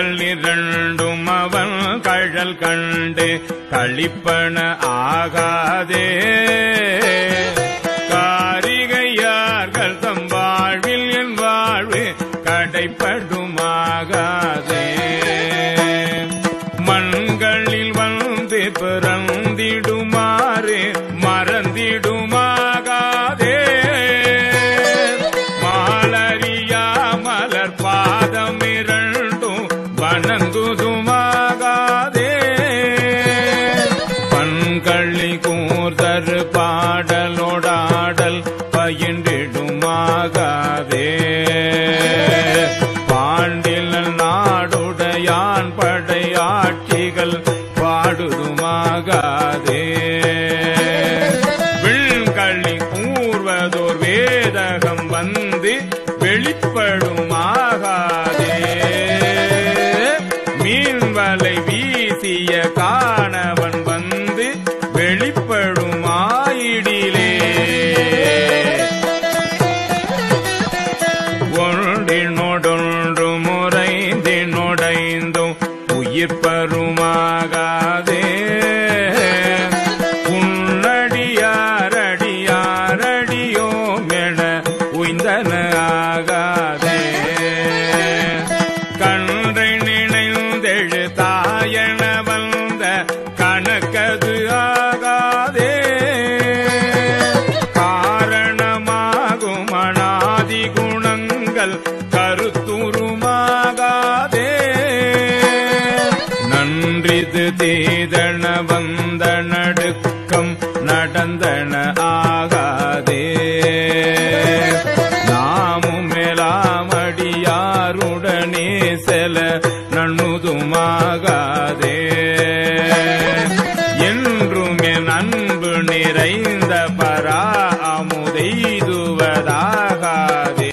கண்கள் இரண்டும் அவன் கழல் கண்டு களிப்பன ஆகாதே காரிகையார்கள் தம் வாழ்வில் என் வாழ்வு கடைப்படுமாகாதே மண்களில் வந்து பிறந்திடுமாறு மறந்திடுமாகாதே மாலரியா மலர் பாதம் இரண்டும் வணங்குதுமாகாதே பண்களி கூர்தரு பாடலோடாடல் பயின்றிடுமாகாதே பாண்டில் நாடுடையான் படையாட்சிகள் பாடுதுமாகாதே விண்களி கூர்வதோர் வேதகம் வந்து வெளிப்படுமாகாதே மீன்வலை வீசிய காணவன் வந்து வெளிப்படுமாயிடிலே ஒன்றினொடொன்று முறைந்தினொடைந்தும் உயிர் பருமாகாதே உன்னடியாரடியாரடியோ மென உய்ந்தன ஆகாதே கன்றை நினைந்தெழு தாயன வந்த கணக்கது ஆகாதே காரணமாகும் அனாதி குணங்கள் கருத்துருமாகாதே நன்றிது தீதன வந்த நடுக்கம் நடந்தன ஆகாதே நாமும் மேலாமடியாருடனே செல நன்னுதுமாகாதே என்றும் என் அன்பு நிறைந்த பரா அமுதெய்துவதாகாதே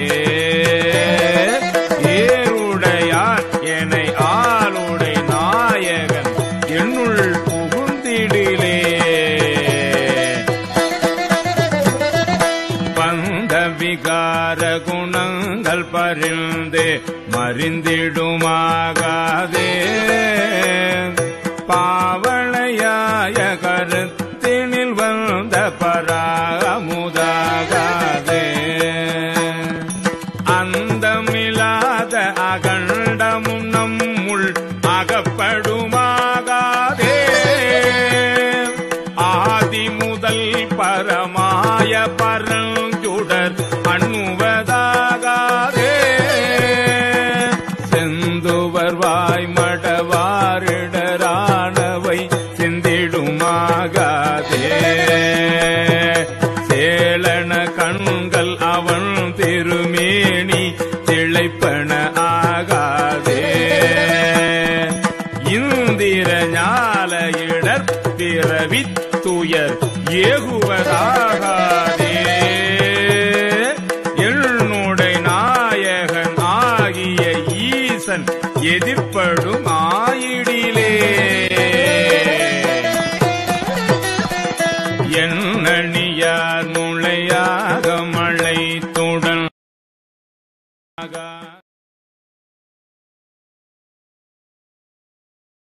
ஏருடையார் என்னை ஆளுடை நாயகன் என்னுள் புகுந்திடிலே பந்த விகார குணங்கள் பரிந்து மறிந்திடுமாகாதே பாவனையாய கருத்தினில் வந்த பராமுதாகாதே அந்தமில்லாத அகண்டமும் நம்முள் அகப்படுமாகாதே ஆதி முதல் பரமாய பரஞ்சுடர் அண்ணுவதாகாதே செந்துவர் வாய் மடவாரிடரானவை சிந்திடுமாகாதே சேளன கண்கள் அவன் திருமேனி திளைப்பன ஆகாதே இந்திர ஞால இடர் பிறவித் துயர் ஏகுவதாகாதே என்னுடை நாயகன் ஆகிய ஈசன் எதிர்ப்படும்